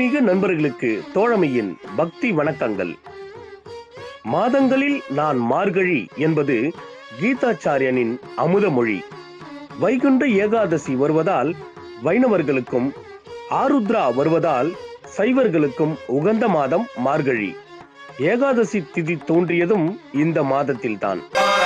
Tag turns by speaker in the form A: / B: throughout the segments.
A: ஆன்மீக நண்பர்களுக்கு தோழமையின் பக்தி வணக்கங்கள் மாதங்களில் நான் மார்கழி என்பது கீதாச்சாரியனின் அமுதமொழி வைகுண்ட ஏகாதசி வருவதால் வைணவர்களுக்கும் ஆருத்ரா வருவதால் சைவர்களுக்கும் உகந்த மாதம் மார்கழி ஏகாதசி திதி தோன்றியதும் இந்த மாதத்தில்தான்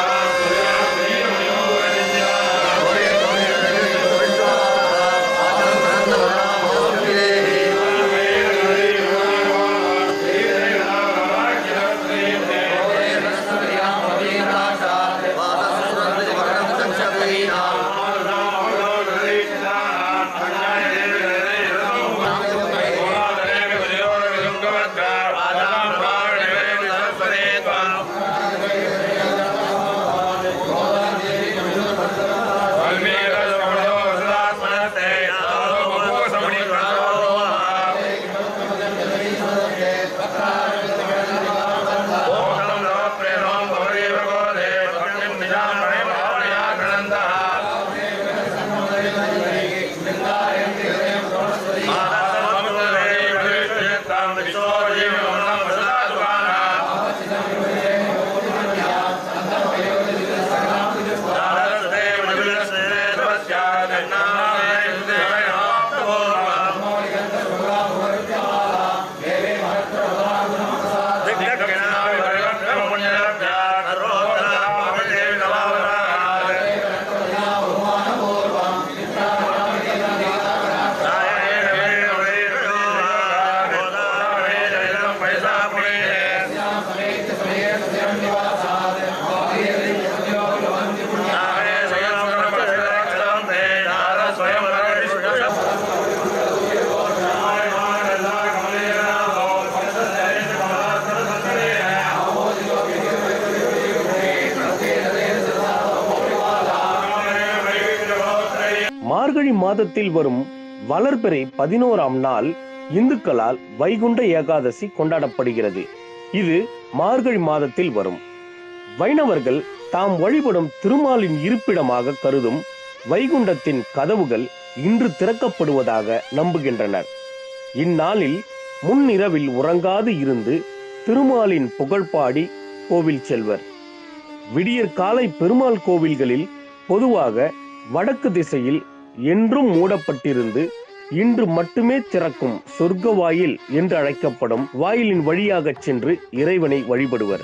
A: மார்கழி மாதத்தில் வரும் வளர்பிறை பதினோராம் நாள் இந்துக்களால் வைகுண்ட ஏகாதசி கொண்டாடப்படுகிறது இது மார்கழி மாதத்தில் வரும் வைணவர்கள் தாம் வழிபடும் திருமாலின் இருப்பிடமாக கருதும் வைகுண்டத்தின் கதவுகள் இன்று திறக்கப்படுவதாக நம்புகின்றனர் இந்நாளில் முன்னிரவில் உறங்காது இருந்து திருமாலின் புகழ்பாடி கோவில் செல்வர் விடியற் காலை பெருமாள் கோவில்களில் பொதுவாக வடக்கு திசையில் என்றும் மூடப்பட்டிருந்து இன்று மட்டுமே திறக்கும் சொர்க்க வாயில் என்று அழைக்கப்படும் வாயிலின் வழியாகச் சென்று இறைவனை வழிபடுவர்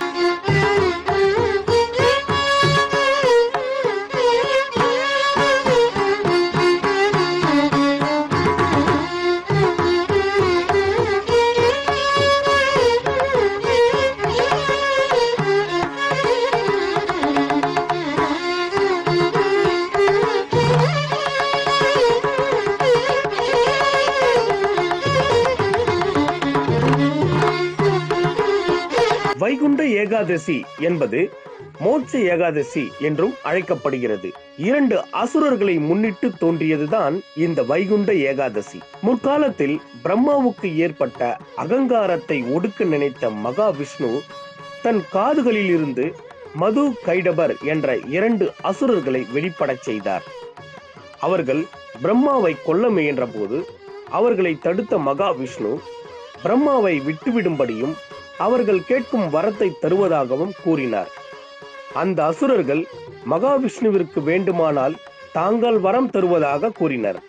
A: வைகுண்ட ஏகாதசி என்பது மோட்ச ஏகாதசி என்றும் அழைக்கப்படுகிறது இரண்டு அசுரர்களை முன்னிட்டு தோன்றியதுதான் இந்த வைகுண்ட ஏகாதசி முற்காலத்தில் பிரம்மாவுக்கு ஏற்பட்ட அகங்காரத்தை ஒடுக்க நினைத்த மகாவிஷ்ணு தன் காதுகளில் இருந்து மது கைடபர் என்ற இரண்டு அசுரர்களை வெளிப்படச் செய்தார் அவர்கள் பிரம்மாவை கொல்ல முயன்ற போது அவர்களை தடுத்த மகாவிஷ்ணு பிரம்மாவை விட்டுவிடும்படியும் அவர்கள் கேட்கும் வரத்தை தருவதாகவும் கூறினார் அந்த அசுரர்கள் மகாவிஷ்ணுவிற்கு வேண்டுமானால் தாங்கள் வரம் தருவதாக கூறினர்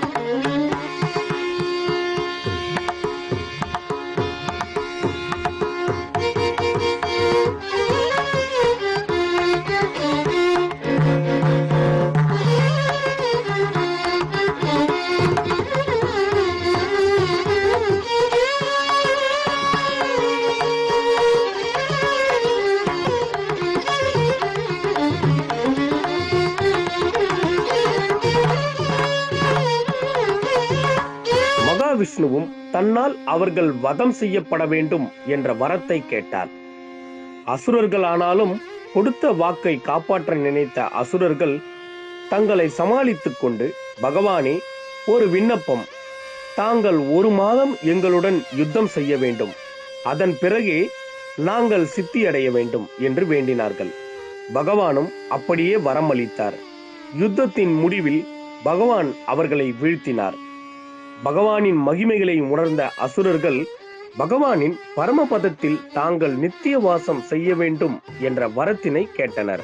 A: மகாவிஷ்ணுவும் தன்னால் அவர்கள் வதம் செய்யப்பட வேண்டும் என்ற வரத்தை கேட்டார் அசுரர்கள் ஆனாலும் கொடுத்த வாக்கை காப்பாற்ற நினைத்த அசுரர்கள் தங்களை சமாளித்துக் கொண்டு பகவானே ஒரு விண்ணப்பம் தாங்கள் ஒரு மாதம் எங்களுடன் யுத்தம் செய்ய வேண்டும் அதன் பிறகே நாங்கள் சித்தியடைய வேண்டும் என்று வேண்டினார்கள் பகவானும் அப்படியே வரமளித்தார் யுத்தத்தின் முடிவில் பகவான் அவர்களை வீழ்த்தினார் பகவானின் மகிமைகளை உணர்ந்த அசுரர்கள் பகவானின் பரமபதத்தில் தாங்கள் நித்திய வாசம் செய்ய வேண்டும் என்ற வரத்தினை கேட்டனர்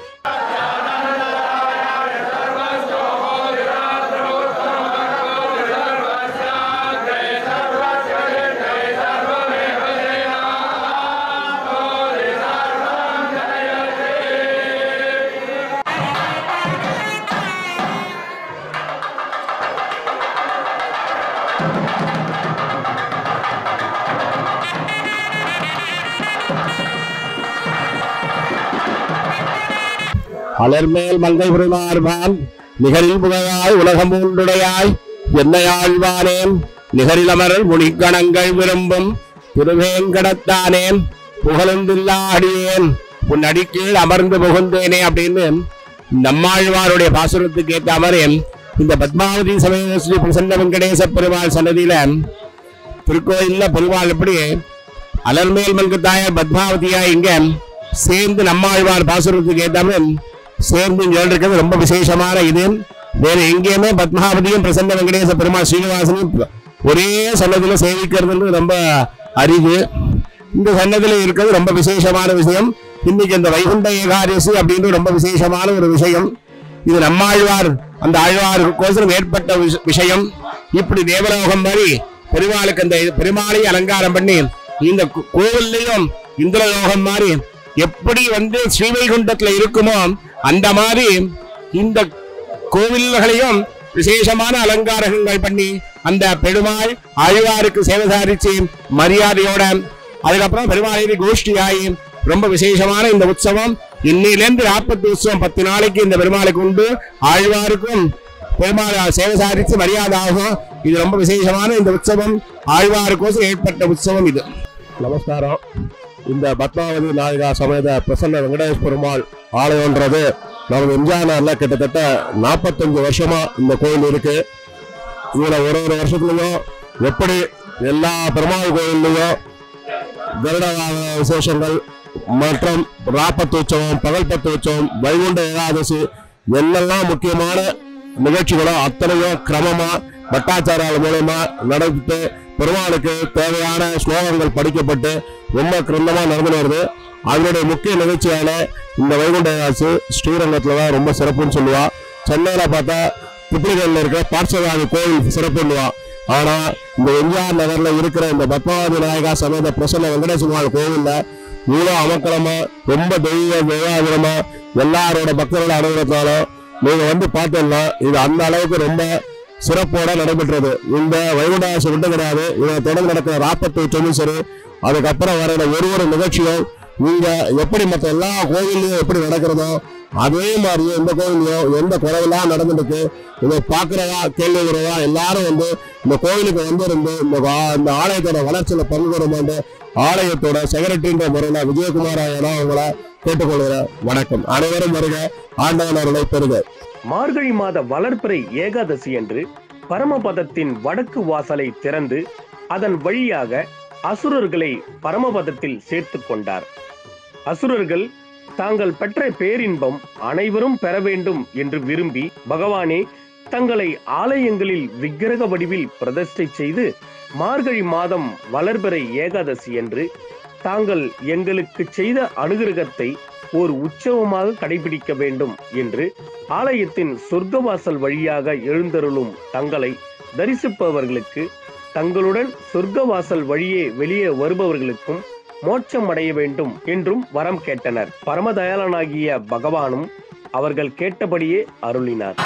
B: அலர்மேல் மங்கை புரிமார்பான் நிகரில் புகையாய் உலகம் மூன்றுடையாய் என்னையாழ்வானேன் நிகரிலமரல் முனிக்கணங்கள் விரும்பும் திருவேங்கடத்தானேன் புகழொன்றில்லா அடியேன் உன் அடிக்கீழ் அமர்ந்து புகுந்தேனே அப்படின்னு நம்மாழ்வாருடைய பாசுரத்துக்கு ஏற்ற மாதிரி இந்த பத்மாவதி சமய ஸ்ரீ பிரசன்ன வெங்கடேச பெருமாள் சன்னதியில திருக்கோயில்ல பெருமாள் எப்படி அலர்மேல் மல்கு தாயார் பத்மாவதியா இங்க சேர்ந்து நம்மாழ்வார் பாசுரத்துக்கு ஏத்தாம சேர்ந்து இங்க இருக்கிறது ரொம்ப விசேஷமான இது வேற எங்கேயுமே பத்மாவதியும் பிரசன்ன வெங்கடேச பெருமாள் ஸ்ரீனிவாசனும் ஒரே சன்னதியில சேவிக்கிறது ரொம்ப அரிது இந்த சன்னதியில இருக்கிறது ரொம்ப விசேஷமான விஷயம் இன்னைக்கு இந்த வைகுண்ட ஏகாதசி அப்படின்ற ரொம்ப விசேஷமான ஒரு விஷயம் இது நம்மாழ்வார் அந்த ஆழ்வாருக்கோசரம் ஏற்பட்ட விஷ- விஷயம் இப்படி தேவலோகம் மாதிரி பெருமாளுக்கு அந்த பெருமாளை அலங்காரம் பண்ணி இந்த கோ- கோவில்லையும் இந்திரலோகம் மாதிரி எப்படி வந்து ஸ்ரீவைகுண்டத்துல இருக்குமோ அந்த மாதிரி இந்த கோவில்களையும் விசேஷமான அலங்காரங்கள் பண்ணி அந்த பெருமாள் ஆழ்வாருக்கு சேவை சாதிச்சு மரியாதையோட அதுக்கப்புறம் பெருமாளை கோஷ்டியாகி ரொம்ப விசேஷமான இந்த உற்சவம் இன்னிலிருந்து நாற்பத்தி உற்சவம் பத்து நாளைக்கு இந்த பெருமாளுக்கு உண்டு ஆழ்வாருக்கும் பெருமாள் சேவை சாதிச்சு மரியாதை ஆகும் இது ரொம்ப விசேஷமான இந்த உற்சவம் ஆழ்வாருக்கோசம் ஏற்பட்ட உற்சவம் இது நமஸ்காரம் இந்த பத்மாவதி நாயகா சமேத பிரசன்ன வெங்கடேஷ் பெருமாள் ஆலயம்ன்றது நமது எம்ஜிஆர் நகர்ல கிட்டத்தட்ட நாற்பத்தஞ்சு வருஷமா இந்த கோயில் இருக்கு இதுல ஒரு ஒரு வருஷத்துலயும் எப்படி எல்லா பெருமாள் கோயில்லையும் கருட வாகன விசேஷங்கள் மற்றும் ராப்பத்து உற்சவம் பகல்பத்து உற்சவம் வைகுண்ட ஏகாதசி என்னெல்லாம் முக்கியமான நிகழ்ச்சிகளோ அத்தனையும் கிரமமா பட்டாச்சாரியால் மூலமா நடந்து பெருமாளுக்கு தேவையான ஸ்லோகங்கள் படிக்கப்பட்டு ரொம்ப கிரந்தமா நடந்து வருது அதனுடைய முக்கிய நிகழ்ச்சியான இந்த வைகுண்ட ஏகாதசி ஸ்ரீரங்கத்துல தான் ரொம்ப சிறப்புன்னு சொல்லுவா சென்னையில பார்த்தா புத்திரிகளில் இருக்க பார்சவாதி கோவில் சிறப்புன்னுவா ஆனா இந்த எம்ஜிஆர் நகர்ல இருக்கிற இந்த பத்மாவதி நாயகா சமேத பிரசன்ன வெங்கடேசமாள் கோவில்ல இவ்வளோ அமக்கலமா ரொம்ப தெய்வ தேவாபுரமா எல்லாரோட பக்தரோட அனுபவத்தாலும் நீங்க வந்து பார்த்தோம்னா இது அந்த அளவுக்கு ரொம்ப சிறப்போட நடைபெற்றது இந்த வைகுண்டாசம் மட்டும் கிடையாது இதை தொடர்ந்து நடக்கிற ராப்பத்து உற்சவமும் சரி அதுக்கப்புறம் வர ஒரு ஒரு நிகழ்ச்சியும் நீங்க எப்படி மற்ற எல்லா கோவில்லையும் எப்படி நடக்கிறதோ அதே மாதிரியே இந்த கோவிலையும் எந்த குறைவெல்லாம் நடந்துருக்கு இதை பார்க்குறவா கேள்வி வருவா எல்லாரும் வந்து இந்த கோவிலுக்கு வந்திருந்து இந்த வா- இந்த ஆலயத்தோட வளர்ச்சியில பங்கு பெறுமாண்டு ஆலயத்தோட செக்ரட்டரின்ற முறையில் விஜயகுமார் ஐயனா உங்களை கேட்டுக்கொள்கிறேன் வணக்கம் அனைவரும் வருக ஆண்டவன் அருளை பெறுக
A: மார்கழி மாத வளர்ப்பிறை ஏகாதசி அன்று பரமபதத்தின் வடக்கு வாசலை திறந்து அதன் வழியாக அசுரர்களை பரமபதத்தில் சேர்த்துக் கொண்டார் அசுரர்கள் தாங்கள் பெற்ற பேரின்பம் அனைவரும் பெற வேண்டும் என்று விரும்பி பகவானே தங்களை ஆலயங்களில் விக்கிரக வடிவில் பிரதிஷ்டை செய்து மார்கழி மாதம் வளர்பிறை ஏகாதசி என்று தாங்கள் எங்களுக்கு செய்த அனுகிரகத்தை ஒரு உற்சவமாக கடைபிடிக்க வேண்டும் என்று ஆலயத்தின் சொர்க்கவாசல் வழியாக எழுந்தருளும் தங்களை தரிசிப்பவர்களுக்கு தங்களுடன் சொர்க்கவாசல் வழியே வெளியே வருபவர்களுக்கும் மோட்சம் அடைய வேண்டும் என்றும் வரம் கேட்டனர் பரமதயாளனாகிய பகவானும் அவர்கள் கேட்டபடியே அருளினார்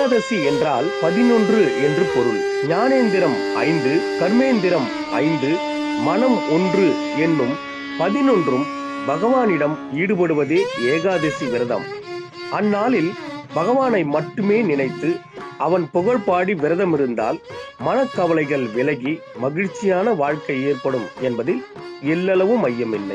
A: ஏகாதசி என்றால் பதினொன்று என்று பொருள் ஞானேந்திரம் ஐந்து கர்மேந்திரம் ஐந்து மனம் ஒன்று என்னும் பதினொன்றும் பகவானிடம் ஈடுபடுவதே ஏகாதசி விரதம் அந்நாளில் பகவானை மட்டுமே நினைத்து அவன் புகழ் பாடி விரதம் இருந்தால் மனக்கவலைகள் விலகி மகிழ்ச்சியான வாழ்க்கை ஏற்படும் என்பதில் எல்லளவும் ஐயமில்லை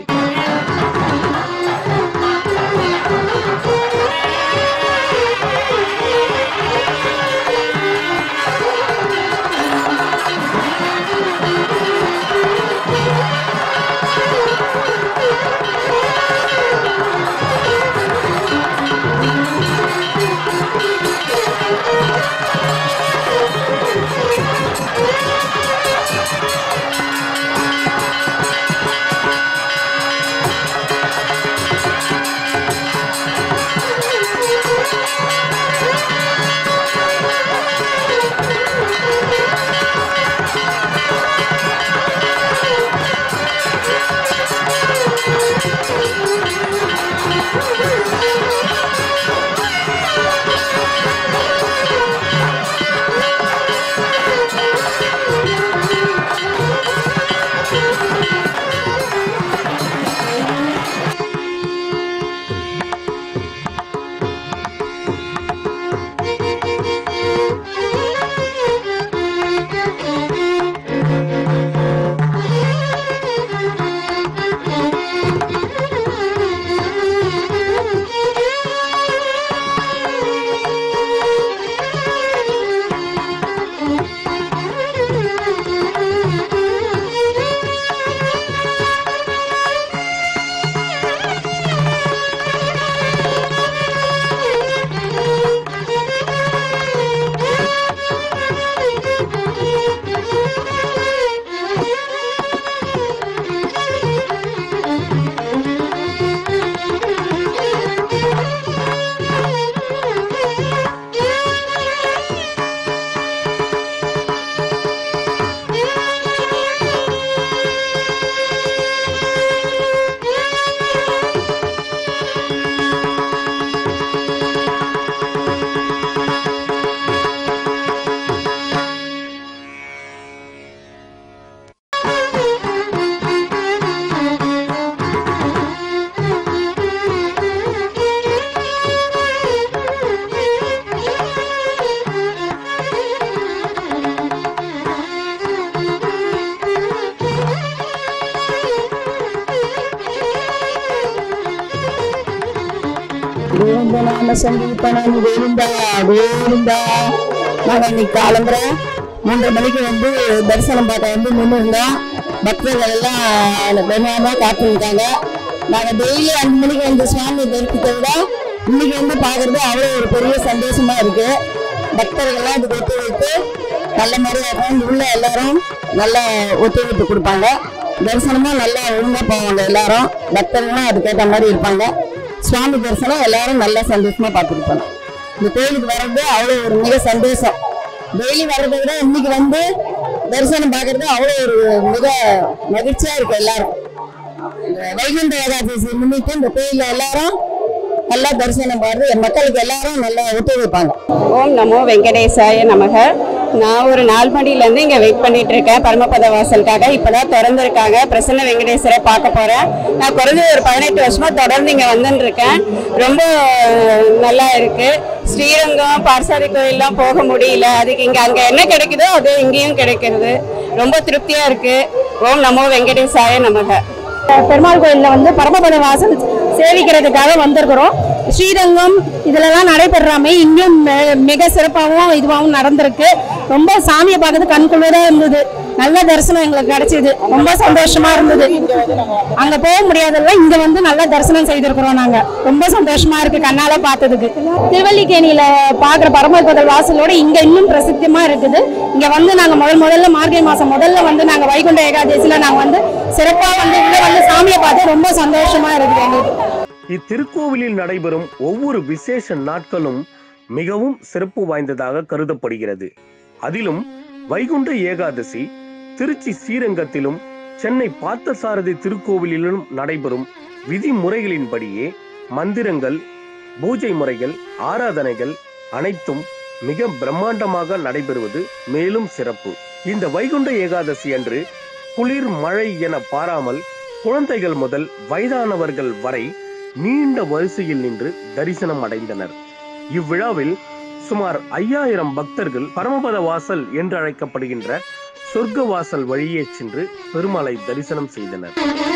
C: கோவிந்த நாம சங்கீர்த்தனம் கோவிந்தா கோவிந்தா நாங்கள் இன்னைக்கு காலம்புற மூன்றரை மணிக்கு வந்து தரிசனம் பார்க்க வந்து நின்று இருந்தோம் பக்தர்கள் எல்லாம் வெகுவாக காத்திருக்காங்க நாங்கள் டெய்லி அஞ்சு மணிக்கு வந்து சுவாமி தரிசித்தை விட இன்னைக்கு வந்து பார்க்கறது அவ்வளோ ஒரு பெரிய சந்தோஷமா இருக்கு பக்தர்கள்லாம் இதுக்கு ஒத்துழைத்து நல்ல மாதிரியா இருக்கும் உள்ள எல்லாரும் நல்ல ஒத்துழைப்பு கொடுப்பாங்க தரிசனமும் நல்லா ஒழுங்கா போவாங்க எல்லாரும் பக்தர்களும் அதுக்கேற்ற மாதிரி இருப்பாங்க சுவாமி தரிசனம் எல்லாரும் நல்லா சந்தோஷமா பார்த்துருப்பாங்க இந்த கோயிலுக்கு வர்றது அவ்வளோ ஒரு மிக சந்தோஷம் டெய்லி வர்றதை விட இன்னைக்கு வந்து தரிசனம் பார்க்கறது அவ்வளோ ஒரு மிக மகிழ்ச்சியா இருக்கு எல்லாரும் இந்த வைகுண்ட ஏகாதசி முன்னிட்டு இந்த கோயில்ல எல்லாரும் நல்லா தரிசனம் பார்த்து மக்களுக்கு எல்லாரும் நல்லா ஒத்துழைப்பாங்க
D: ஓம் நமோ வெங்கடேசாய நமக நான் ஒரு நாலு மணிலேருந்து இங்கே வெயிட் பண்ணிட்டு இருக்கேன் பரமபத வாசலுக்காக இப்போதான் திறந்திருக்காங்க பிரசன்ன வெங்கடேஸ்வரை பார்க்க போகிறேன் நான் குறைஞ்ச ஒரு பதினெட்டு வருஷமா தொடர்ந்து இங்கே வந்துன்னு இருக்கேன் ரொம்ப அஹ், நல்லா இருக்கு ஸ்ரீரங்கம் பார்சாதி கோயில்லாம் போக முடியல அதுக்கு இங்கே அங்கே என்ன கிடைக்குதோ அது இங்கேயும் கிடைக்கிறது ரொம்ப திருப்தியா இருக்கு ஓம் நமோ வெங்கடேசாய நமக
E: பெருமாள் கோயில்ல வந்து பரமபத வாசல் சேவிக்கிறதுக்காக வந்திருக்கிறோம் ஸ்ரீரங்கம் இதுலலாம் நடைபெறாம இன்னும் மி- மிக சிறப்பாகவும் இதுவாகவும் நடந்திருக்கு ரொம்ப சாமியை பார்க்கறது கண்குளிரா இருந்தது நல்ல தரிசனம் எங்களுக்கு கிடைச்சது ரொம்ப சந்தோஷமா இருந்தது அங்க போக முடியாதல்ல இங்க வந்து நல்ல தரிசனம் செய்திருக்கிறோம் நாங்க ரொம்ப சந்தோஷமா இருக்கு கண்ணால பார்த்ததுக்கு திருவல்லிக்கேணியில பாக்குற பரமபத வாசலோட இங்க இன்னும் பிரசித்தமா இருக்குது இங்க வந்து நாங்க முதல் முதல்ல மார்கழி மாசம் முதல்ல வந்து நாங்க வைகுண்ட ஏகாதசியில நாங்க வந்து சிறப்பா வந்து உள்ள வந்து சாமியை பார்த்து ரொம்ப சந்தோஷமா இருக்குது எங்களுக்கு
A: இத்திருக்கோவிலில் நடைபெறும் ஒவ்வொரு விசேஷ நாட்களும் மிகவும் சிறப்பு வாய்ந்ததாக கருதப்படுகிறது அதிலும் வைகுண்ட ஏகாதசி திருச்சி ஸ்ரீரங்கத்திலும் சென்னை பார்த்தசாரதி திருக்கோவிலிலும் நடைபெறும் விதிமுறைகளின்படியே மந்திரங்கள் பூஜை முறைகள் ஆராதனைகள் அனைத்தும் மிக பிரம்மாண்டமாக நடைபெறுவது மேலும் சிறப்பு இந்த வைகுண்ட ஏகாதசி அன்று குளிர் மழை என பாராமல் குழந்தைகள் முதல் வயதானவர்கள் வரை நீண்ட வரிசையில் நின்று தரிசனம் அடைந்தனர் இவ்விழாவில் சுமார் ஐயாயிரம் பக்தர்கள் பரமபத வாசல் என்று அழைக்கப்படுகின்ற சொர்க்க வாசல் வழியே சென்று பெருமாளை தரிசனம் செய்தனர்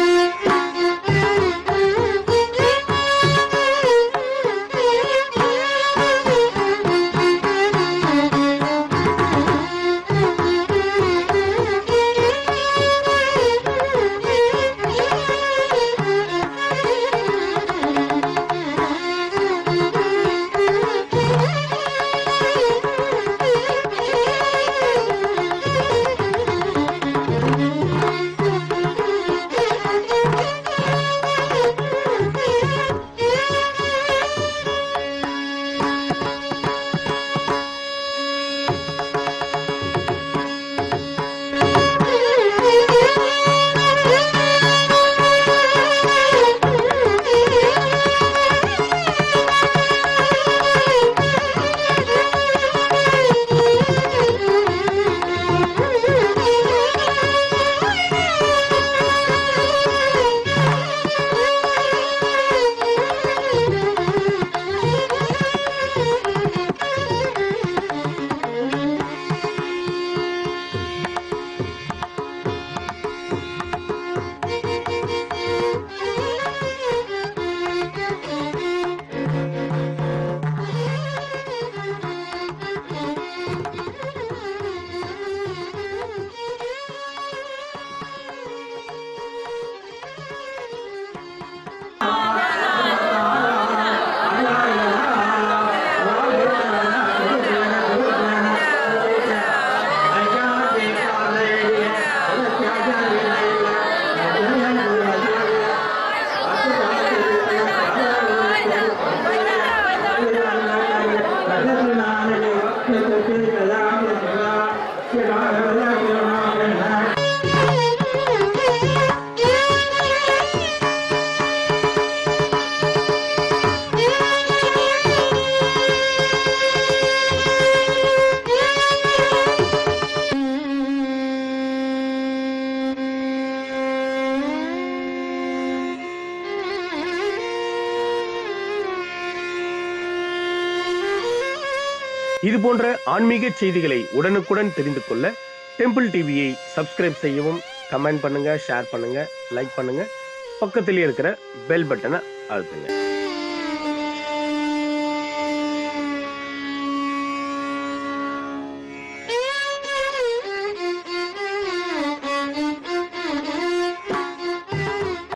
A: இது போன்ற ஆன்மீக செய்திகளை உடனுக்குடன் தெரிந்து கொள்ள டெம்பிள் டிவியை சப்ஸ்கிரைப் செய்யவும் கமெண்ட் பண்ணுங்க ஷேர் பண்ணுங்க லைக் பண்ணுங்க பக்கத்திலே இருக்கிற பெல் பட்டனை அழுத்துங்க